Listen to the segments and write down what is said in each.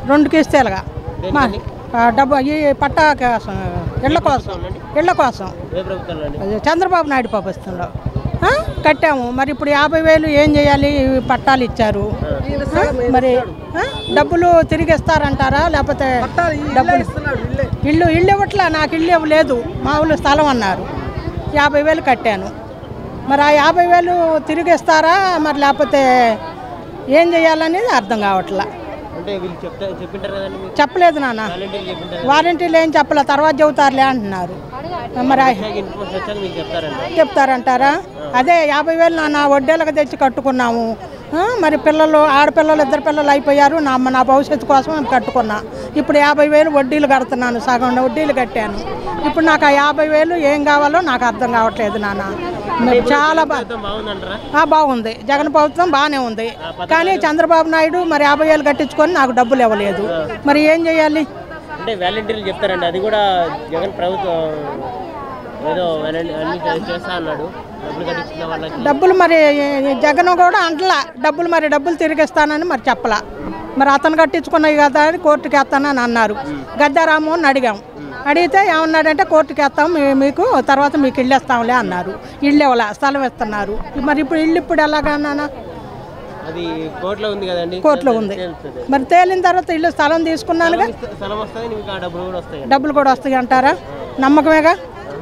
రెండు కిస్తీలుగా మా ఆ, డబ్బు ఈ పట్టా కోసం ఇళ్ళ కోసం ఇళ్ళ కోసం ఏ ప్రభుత్వంలో అండి అది చంద్రబాబు నాయుడు ప్రభుత్వంలో ఆ? కట్టాము మరి ఇప్పుడు యాభై వేలు ఏం చేయాలి ఇవి పట్టాలు ఇచ్చారు ఆ? మరి ఆ? డబ్బులు తిరిగి ఇస్తారంటారా లేకపోతే డబ్బులు ఇల్లు ఇల్లు ఇవ్వట్లా నాకు ఇల్లు ఇవ్వలేదు మామూలు స్థలం అన్నారు యాభై వేలు కట్టాను మరి ఆ యాభై వేలు తిరిగి ఇస్తారా మరి లేకపోతే ఏం చేయాలనేది అర్థం కావట్లా అంటే వీళ్ళు చెప్తా చెప్పింటారు కదండి మీకు చెప్పలేదు నాన్న వాలంటీర్లు చెప్పింటారు వారంటీలు ఏం చెప్పలే తర్వాత చెబుతారులే అంటున్నారు మరి ఆ- ఇన్ఫర్మేషన్ వచ్చాక మీకు చెప్తారండి చెప్తారంటారా అదే యాభై వేలు నాన్న వడ్డీలకు తెచ్చి కట్టుకున్నాము ఆ, మరి పిల్లలు ఆడపిల్లలు ఇద్దరు పిల్లలు అయిపోయారు నా నా భవిష్యత్తు కోసం నేను కట్టుకున్నా ఇప్పుడు యాభై వేలు వడ్డీలు కడుతున్నాను సగం వడ్డీలు కట్టాను ఇప్పుడు నాకు ఆ యాభై వేలు ఏం కావాలో నాకు అర్థం కావట్లేదు నాన్న మరి చాలా బా ప్రభుత్వం బాగుందంటారా ఆ, బాగుంది జగన్ ప్రభుత్వం బాగానే ఉంది కానీ చంద్రబాబు నాయుడు మరి యాభై వేలు కట్టించుకొని నాకు డబ్బులు ఇవ్వలేదు మరి ఏం చేయాలి అంటే వాలంటీర్లు చెప్తారండి అది కూడా జగన్ ప్రభుత్వం ఏదో వాలంటీ- అన్ని చే- చేస్తా అన్నాడు డబ్బులు కట్టించిన వాళ్ళకి డబ్బులు మరి జగన్ కూడా అంటలా డబ్బులు మరి డబ్బులు తిరిగిస్తానని మరి చెప్పలా మరి అతను కట్టించుకున్నాయి కదా అని కోర్టుకి వేస్తానని అన్నారు గద్దారాము అని అడిగాం అడిగితే ఏమన్నాడంటే కోర్టుకి వేస్తాం మీ- మీకు తర్వాత మీకు ఇల్లు ఇస్తాంలే అన్నారు ఇల్లు ఇవ్వలే స్థలం ఇస్తున్నారు మరి ఇప్పుడు ఇల్లు ఇప్పుడు ఎలాగన్నా అది కోర్టులో ఉంది కదండి కోర్టులో ఉంది తెలుస్తుంది మరి తేలిన తర్వాత ఇల్లు స్థలం తీసుకున్నానుగా స్థలం- స్థలం వస్తుంది మీకు ఆ డబ్బులు కూడా వస్తాయి డబ్బులు కూడా వస్తాయి అంటారా నమ్మకమేగా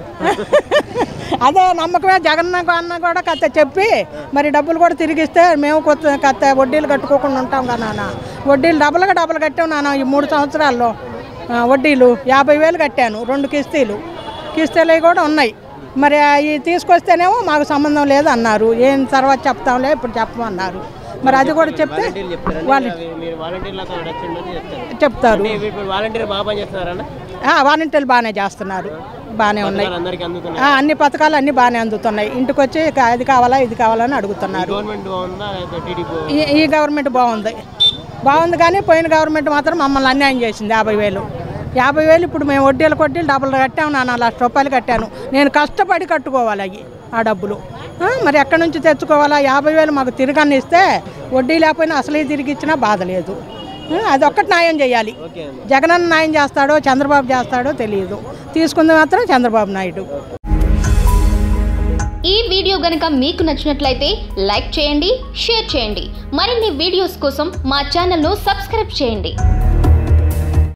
అదే నమ్మకమే జగన్ అన్న కూడా కథ చెప్పి మరి డబ్బులు కూడా తిరిగిస్తే మేము కొత్త కథ వడ్డీలు కట్టుకోకుండా ఉంటాం కదా నాన్న వడ్డీలు డబ్బులుగా డబ్బులు కట్టాం నాన్న ఈ మూడు సంవత్సరాల్లో ఆ, వడ్డీలు యాభై వేలు కట్టాను రెండు కిస్తీలు కిస్తీలు అవి కూడా ఉన్నాయి మరి అవి తీసుకొస్తేనేమో మాకు సంబంధం లేదు అన్నారు ఏం తర్వాత చెప్తాంలే ఇప్పుడు చెప్పమన్నారు మరి అది కూడా చెప్తే వాలంటీర్లు చెప్తారండి వాళ్ళు అవి మీరు వాలంటీర్లతో వచ్చిండని చెప్తారు చెప్తారు అంటే ఇప్పుడు వాలంటీర్ బాగా పని చేస్తున్నారన్న ఆ, వాలంటీర్లు బాగానే చేస్తున్నారు బాగానే ఉన్నాయి అందరికి అందుతున్నాయి ఆ, అన్ని పథకాలు అన్ని బాగానే అందుతున్నాయి ఇంటికి వచ్చి ఇక అది కావాలా ఇది కావాలని అడుగుతున్నారు గవర్నమెంట్ బాగుందా లేకపోతే టీడీపీ ఈ ఈ గవర్నమెంట్ బాగుంది బాగుంది కానీ పోయిన గవర్నమెంట్ మాత్రం మమ్మల్ని అన్యాయం చేసింది యాభై వేలు యాభై వేలు ఇప్పుడు మేము వడ్డీలు కొట్టి డబ్బులు కట్టాము నాన్న లక్ష రూపాయలు కట్టాను నేను కష్టపడి కట్టుకోవాలి అవి ఆ డబ్బులు ఆ, మరి ఎక్కడి నుంచి తెచ్చుకోవాలా యాభై వేలు మాకు తిరగని ఇస్తే వడ్డీ లేకపోయినా అసలే తిరిగి ఇచ్చినా బాధ లేదు ఆ, అది ఒక్కటి న్యాయం చేయాలి ఓకే అండి జగనన్న న్యాయం చేస్తాడో చంద్రబాబు చేస్తాడో తెలియదు తీసుకుంది మాత్రం చంద్రబాబు నాయుడు ఈ వీడియో గనుక మీకు నచ్చినట్లయితే లైక్ చేయండి షేర్ చేయండి మరిన్ని వీడియోస్ కోసం మా ఛానల్ను సబ్స్క్రైబ్ చేయండి